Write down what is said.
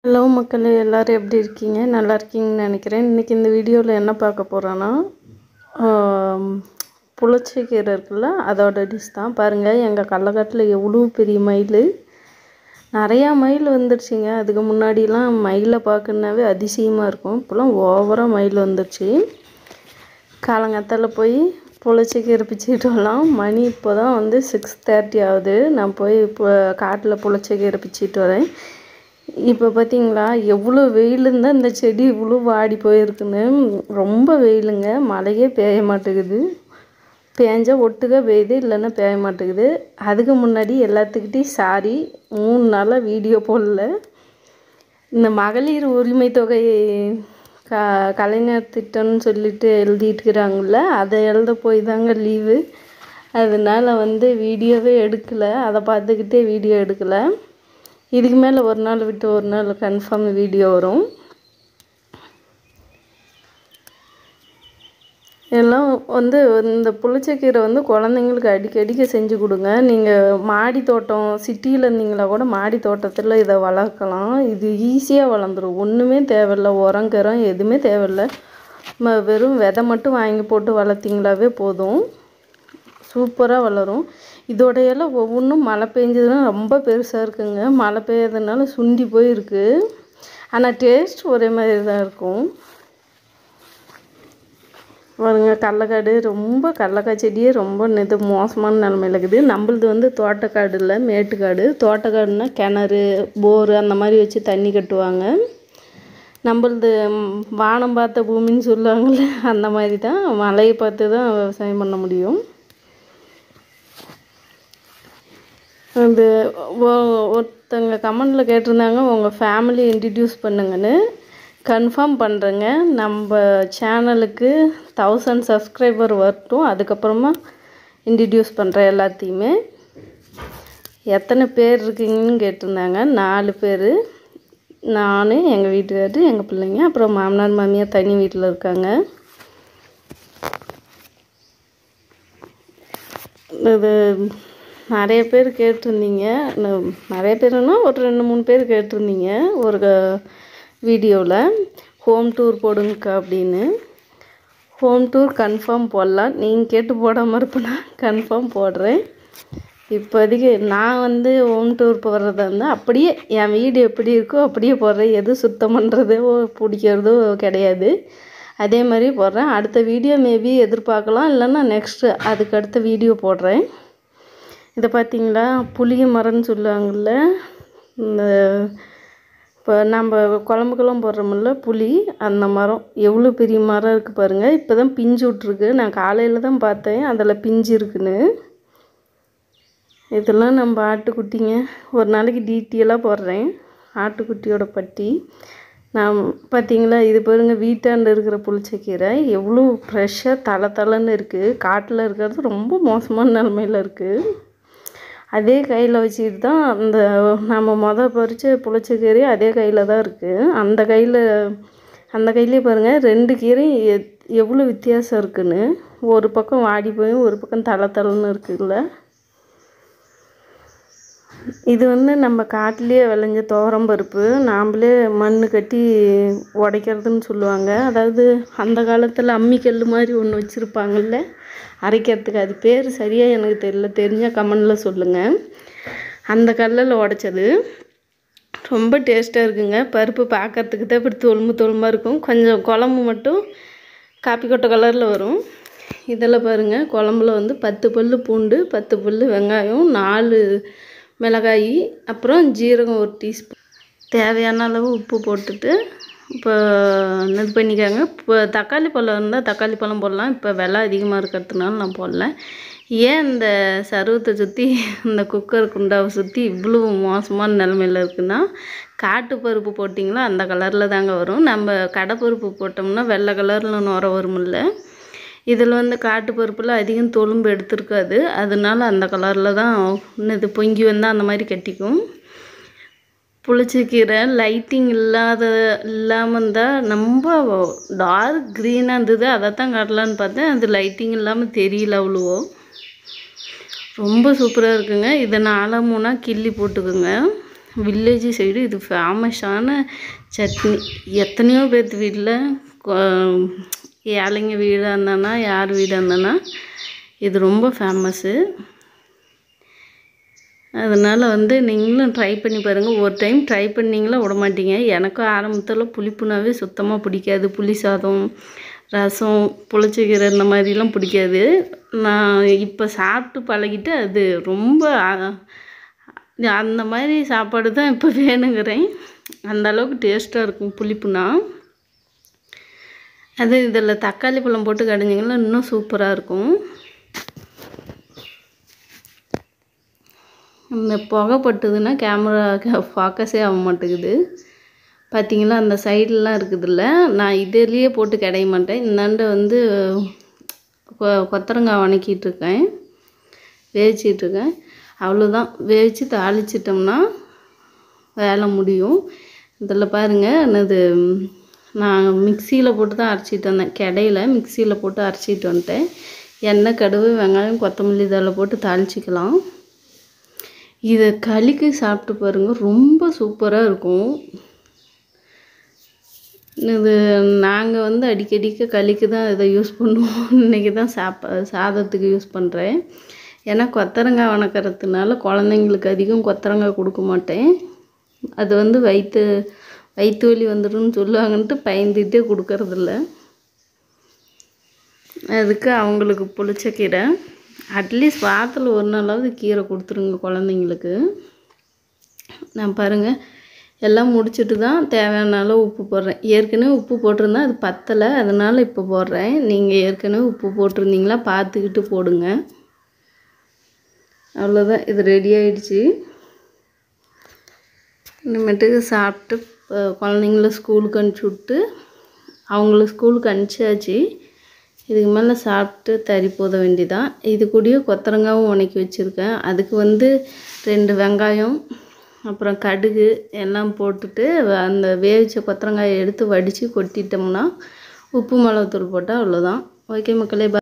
Hello மக்களே எல்லோரும் எப்படி இருக்கீங்க நல்லா இருக்கீங்கன்னு நினைக்கிறேன் இன்றைக்கி இந்த வீடியோவில் என்ன பார்க்க போகிறோன்னா புளிச்சக்கீரை இருக்குல்ல அதோட டிஷ் தான் பாருங்கள் எங்கள் கடலக்காட்டில் எவ்வளோ பெரிய மயில் நிறையா மயில் வந்துடுச்சுங்க அதுக்கு முன்னாடிலாம் மயிலை பார்க்கணுனாவே அதிசயமாக இருக்கும் இப்போலாம் ஓவராக மயில் வந்துடுச்சு காலங்காத்தால் போய் புளிச்சக்கீரை பிச்சுக்கிட்டு வரலாம் மணி இப்போ தான் வந்து சிக்ஸ் தேர்ட்டி ஆகுது நான் போய் இப்போ காட்டில் புளிச்சக்கீரை பிச்சுக்கிட்டு வரேன் இப்போ பார்த்தீங்களா எவ்வளோ வெயில் இருந்தால் இந்த செடி இவ்வளோ வாடி போயிருக்குன்னு ரொம்ப வெயிலுங்க மழையே பெய்ய மாட்டேங்குது பேஞ்சா ஒட்டுக்க பெய்யுது இல்லைன்னா பெய்ய மாட்டேங்குது அதுக்கு முன்னாடி எல்லாத்துக்கிட்டையும் சாரி மூணு நாளாக வீடியோ போடல இந்த மகளிர் உரிமை தொகை க கலைஞர் திட்டம்னு சொல்லிட்டு எழுதிட்டுருக்குறாங்கல்ல அதை எழுத போய் தாங்க லீவு அதனால் வந்து வீடியோவே எடுக்கலை அதை பார்த்துக்கிட்டே வீடியோ எடுக்கலை இதுக்கு மேலே ஒரு நாள் விட்டு ஒரு நாள் கன்ஃபார்ம் வீடியோ வரும் எல்லாம் வந்து இந்த புளிச்சக்கீரை வந்து குழந்தைங்களுக்கு அடிக்கடிக்க செஞ்சு கொடுங்க நீங்கள் மாடி தோட்டம் சிட்டியில் இருந்தீங்களா கூட மாடி தோட்டத்தில் இதை வளர்க்கலாம் இது ஈஸியாக வளர்ந்துடும் ஒன்றுமே தேவையில்ல உரம் கரம் எதுவுமே தேவையில்ல ம வெறும் விதை மட்டும் வாங்கி போட்டு வளர்த்திங்களாவே போதும் சூப்பராக வளரும் இதோட இலை ஒவ்வொன்றும் மழை பெஞ்சதுன்னா ரொம்ப பெருசாக இருக்குங்க மழை பெய்யறதுனால சுண்டி போயிருக்கு ஆனால் டேஸ்ட் ஒரே மாதிரி தான் இருக்கும் பாருங்க கடலக்காடு ரொம்ப கடலக்காய் செடியே ரொம்ப இது மோசமான நிலமையில இருக்குது நம்மளது வந்து தோட்டக்காடு இல்லை மேட்டுக்காடு தோட்டக்காடுனா கிணறு போரு அந்த மாதிரி வச்சு தண்ணி கட்டுவாங்க நம்மளது வானம் பார்த்த பூமின்னு சொல்லுவாங்கள்ல அந்த மாதிரி தான் மழையை பார்த்து தான் விவசாயம் பண்ண முடியும் அந்த ஒருத்தங்க கமெண்டில் கேட்டிருந்தாங்க உங்கள் ஃபேமிலி இன்ட்ரடியூஸ் பண்ணுங்கன்னு கன்ஃபார்ம் பண்ணுறேங்க நம்ம சேனலுக்கு தௌசண்ட் சப்ஸ்கிரைபர் வரட்டும் அதுக்கப்புறமா இன்ட்ரடியூஸ் பண்ணுறேன் எல்லாத்தையுமே எத்தனை பேர் இருக்கீங்கன்னு கேட்டிருந்தாங்க நாலு பேர் நான் எங்கள் வீட்டுக்காரரு எங்கள் பிள்ளைங்க அப்புறம் மாமனார் மாமியார் தனி வீட்டில் இருக்காங்க இது நிறைய பேர் கேட்டிருந்தீங்க நிறைய பேருன்னா ஒரு ரெண்டு மூணு பேர் கேட்டிருந்தீங்க ஒரு வீடியோவில் ஹோம் டூர் போடுங்கக்கா அப்படின்னு ஹோம் டூர் கன்ஃபார்ம் போடலாம் நீங்கள் கேட்டு போடாமல் இருப்பேன்னா கன்ஃபார்ம் போடுறேன் இப்போதைக்கு நான் வந்து ஹோம் டூர் போடுறதா இருந்தால் அப்படியே என் வீடு எப்படி இருக்கோ அப்படியே போடுறேன் எது சுத்தம் பண்ணுறதோ பிடிக்கிறதோ கிடையாது அதே மாதிரி போடுறேன் அடுத்த வீடியோ மேபி எதிர்பார்க்கலாம் இல்லைன்னா நெக்ஸ்ட்டு அதுக்கு அடுத்த வீடியோ போடுறேன் இதை பார்த்தீங்களா புளிய மரம்னு சொல்லுவாங்கள்ல இந்த இப்போ நம்ம குழம்புக்கெல்லாம் போடுறோமில்ல புளி அந்த மரம் எவ்வளோ பெரிய மரம் இருக்குது பாருங்கள் இப்போ தான் பிஞ்சு விட்ருக்கு நான் காலையில் தான் பார்த்தேன் அதில் பிஞ்சு இருக்குன்னு இதெல்லாம் நம்ம ஆட்டுக்குட்டிங்க ஒரு நாளைக்கு டீட்டெயிலாக போடுறேன் ஆட்டுக்குட்டியோட பட்டி நான் பார்த்தீங்களா இது பாருங்கள் வீட்டாண்ட இருக்கிற புளிச்சக்கீரை எவ்வளோ ஃப்ரெஷ்ஷாக தலை தலைன்னு இருக்குது காட்டில் இருக்கிறது ரொம்ப மோசமான நிலமையில் இருக்குது அதே கையில் வச்சுக்கிட்டு தான் அந்த நம்ம மொதல் பறித்த புளிச்சக்கீரை அதே கையில் தான் இருக்குது அந்த கையில் அந்த கையிலே பாருங்கள் ரெண்டு கீரையும் எ எவ்வளோ வித்தியாசம் இருக்குன்னு ஒரு பக்கம் வாடி போய் ஒரு பக்கம் தலை தலைன்னு இருக்குல்ல இது வந்து நம்ம காட்டிலேயே விளைஞ்ச துவரம் பருப்பு நாம்ளே மண் கட்டி உடைக்கிறதுன்னு சொல்லுவாங்க அதாவது அந்த காலத்தில் அம்மிக்கல் மாதிரி ஒன்று வச்சுருப்பாங்கல்ல அரைக்கிறதுக்கு அது பேர் சரியாக எனக்கு தெரியல தெரிஞ்சால் கமெண்டில் சொல்லுங்கள் அந்த கல்லில் உடைச்சது ரொம்ப டேஸ்ட்டாக இருக்குங்க பருப்பு பார்க்கறதுக்கு தான் இப்படி தொழும்பு தொழும்பாக இருக்கும் கொஞ்சம் குழம்பு மட்டும் காப்பி கொட்டை கலரில் வரும் இதில் பாருங்கள் குழம்புல வந்து பத்து பல் பூண்டு பத்து பல் வெங்காயம் நாலு மிளகாய் அப்புறம் ஜீரகம் ஒரு டீஸ்பூன் தேவையான அளவு உப்பு போட்டுட்டு இப்போ இது பண்ணிக்காங்க இப்போ தக்காளி பழம் இருந்தால் தக்காளி பழம் போடலாம் இப்போ விலை அதிகமாக இருக்கிறதுனால நான் போடல ஏன் இந்த சருவத்தை சுற்றி இந்த குக்கர் குண்டாவை சுற்றி இவ்வளோ மோசமான நிலமையில் இருக்குன்னா காட்டு பருப்பு போட்டிங்களா அந்த கலரில் தாங்க வரும் நம்ம கடை பருப்பு போட்டோம்னா வெள்ளை கலரில் நுர வருமில்ல இதில் வந்து காட்டு பருப்பில் அதிகம் தொழும்பு எடுத்துருக்காது அதனால அந்த கலரில் தான் இது பொங்கி வந்தால் அந்த மாதிரி கட்டிக்கும் புளிச்சக்கீரை லைட்டிங் இல்லாத இல்லாமல் இருந்தால் ரொம்ப டார்க் க்ரீனாக இருந்தது அதை தான் காட்டலான்னு பார்த்தேன் அது லைட்டிங் இல்லாமல் தெரியல அவ்வளவோ ரொம்ப சூப்பராக இருக்குங்க இதை நாலாக மூணாக கிள்ளி போட்டுக்குங்க வில்லேஜ் சைடு இது ஃபேமஸான சட்னி எத்தனையோ பேர்த்து வீட்டில் ஏழைங்க வீடாக இருந்தானா யார் வீடாக இருந்தானா இது ரொம்ப ஃபேமஸ்ஸு அதனால் வந்து நீங்களும் ட்ரை பண்ணி பாருங்கள் ஒரு டைம் ட்ரை பண்ணிங்களா விட மாட்டீங்க எனக்கும் ஆரம்பத்தில் புளிப்புனாவே சுத்தமாக பிடிக்காது புளி சாதம் ரசம் புளிச்சக்கீரை இந்த மாதிரிலாம் பிடிக்காது நான் இப்போ சாப்பிட்டு பழகிட்டு அது ரொம்ப அ- அந்த மாதிரி சாப்பாடு தான் இப்போ வேணுங்கிறேன் அந்த அளவுக்கு டேஸ்ட்டாக இருக்கும் புளிப்புனா அது இதில் தக்காளி பழம் போட்டு கடைஞ்சிங்கன்னா இன்னும் சூப்பராக இருக்கும் இந்த புகை பட்டுதுன்னா கேமரா ஃபோக்கஸே ஆக மாட்டேங்குது பார்த்தீங்களா அந்த சைட்லலாம் இருக்குதுல்ல நான் இதுலேயே போட்டு கிடைய மாட்டேன் இந்தாண்ட வந்து கொ- கொத்தரங்காய் வணக்கிட்டு இருக்கேன் வேவிச்சிட்டு இருக்கேன் அவ்வளோதான் வேவிச்சு தாளிச்சிட்டோம்னா வேலை முடியும் இதில் பாருங்கள் என்னது நான் மிக்சியில் போட்டு தான் அரைச்சிட்டு வந்தேன் கடையில் மிக்சியில் போட்டு அரைச்சிட்டு வந்துட்டேன் எண்ணெய் கடுகு வெங்காயம் கொத்தமல்லி இதில் போட்டு தாளிச்சிக்கலாம் இதை களிக்கு சாப்பிட்டு பாருங்கள் ரொம்ப சூப்பராக இருக்கும் இது நாங்கள் வந்து அடிக்கடிக்க களிக்கு தான் இதை யூஸ் பண்ணுவோம் இன்றைக்கி தான் சாப்பா சாதத்துக்கு யூஸ் பண்ணுறேன் ஏன்னா கொத்தரங்காய் வணக்கறதுனால குழந்தைங்களுக்கு அதிகம் கொத்தரங்காய் கொடுக்க மாட்டேன் அது வந்து வயிற்று வயிற்று வலி வந்துடும்னு சொல்லுவாங்கன்ட்டு பயந்துகிட்டே கொடுக்கறதில்ல அதுக்கு அவங்களுக்கு புளிச்ச கீரை அட்லீஸ்ட் வாரத்தில் ஒரு நாளாவது கீரை கொடுத்துருங்க குழந்தைங்களுக்கு நான் பாருங்கள் எல்லாம் முடிச்சுட்டு தான் தேவையான அளவு உப்பு போடுறேன் ஏற்கனவே உப்பு போட்டிருந்தேன் அது பத்தலை அதனால் இப்போ போடுறேன் நீங்கள் ஏற்கனவே உப்பு போட்டிருந்தீங்களா பார்த்துக்கிட்டு போடுங்க அவ்வளோதான் இது ரெடி ஆயிடுச்சு இனிமேட்டுக்கு சாப்பிட்டு அஹ், குழந்தைங்கள ஸ்கூலுக்கு அனுப்பிச்சி விட்டு அவங்கள ஸ்கூலுக்கு அனுப்பிச்சாச்சு இதுக்கு மேலே சாப்பிட்டு தறி போத வேண்டியதான் இது கூடயே கொத்தரங்காவும் உணக்கி வச்சுருக்கேன் அதுக்கு வந்து ரெண்டு வெங்காயம் அப்புறம் கடுகு எல்லாம் போட்டுட்டு வ- அந்த வேவிச்ச கொத்தரங்காயை எடுத்து வடித்து கொட்டிட்டோம்னா உப்பு மிளகுத்தூள் போட்டால் அவ்வளோதான் ஓகே மக்களே bye.